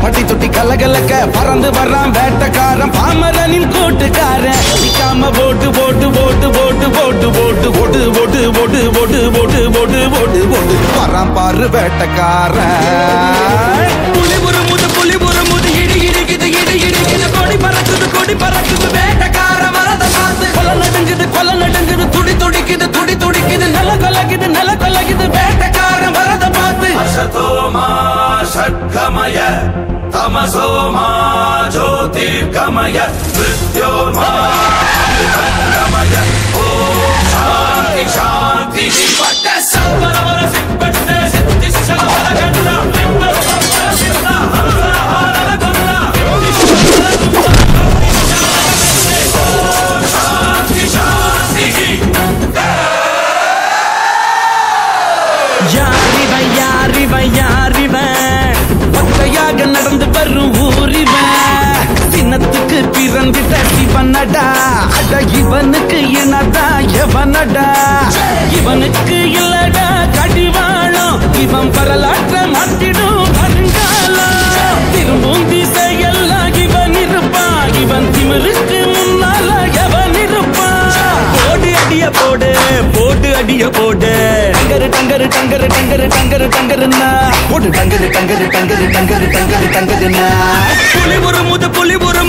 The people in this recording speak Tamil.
பட்டி தொட்டி கலகலக்க பறந்து வர்றான் வேட்டக்காரன் பாமரனின் கூட்டுக்காரன் நிக்காம போட்டு போட்டு போட்டு போட்டு போட்டு போட்டு போட்டு போட்டு போட்டு போட்டு போட்டு போட்டு போட்டு போட்டு வரான் பாரு வேட்டக்காரன் புலி முது புலி முது இடி இடிக்குது இடி இடிக்குது கொடி பறக்குது கொடி பறக்குது வேட்டக்கார வரத பார்த்து கொலை நடுங்குது கொலை நடுங்குது துடி துடிக்குது துடி துடிக்குது நல்ல கொலகுது நல்ல கொலகுது வேட்டக்காரன் வரத பார்த்து असतोमा षट्कमय तमसोमा ज्योतिर्गमय मृत्योर्मा गमय ॐ शान्ति शान्ति पट्ट सवरवर सिपट्ट सिद्धि सवरवर गण्ड बिम्ब सवरवर सिद्ध हंस हारल गण्ड शान्ति शान्ति யாரிவன் யாரிவன் யாரிவன் ஒத்தையாக நடந்து வரும் ஊரிவன் சின்னத்துக்கு பிறந்திட்ட சிவனடா அட இவனுக்கு என்னடா எவனடா இவனுக்கு இல்லடா கடிவாளம் இவன் வரலாற்ற மாற்றிடும் வருங்காலம் திரும்பும் திசையெல்லாம் இவன் இருப்பான் இவன் திமிருக்கு முன்னால எவன் இருப்பான் போடு அடிய போடு போடு அடிய போடு டங்கரு டங்கரு டங்கரு டங்கரு டங்கரு டங்கருன்னா போடு டங்கரு டங்கரு டங்கரு டங்கரு டங்கரு டங்கருன்னா புலி ஒரு முது புலி ஒரு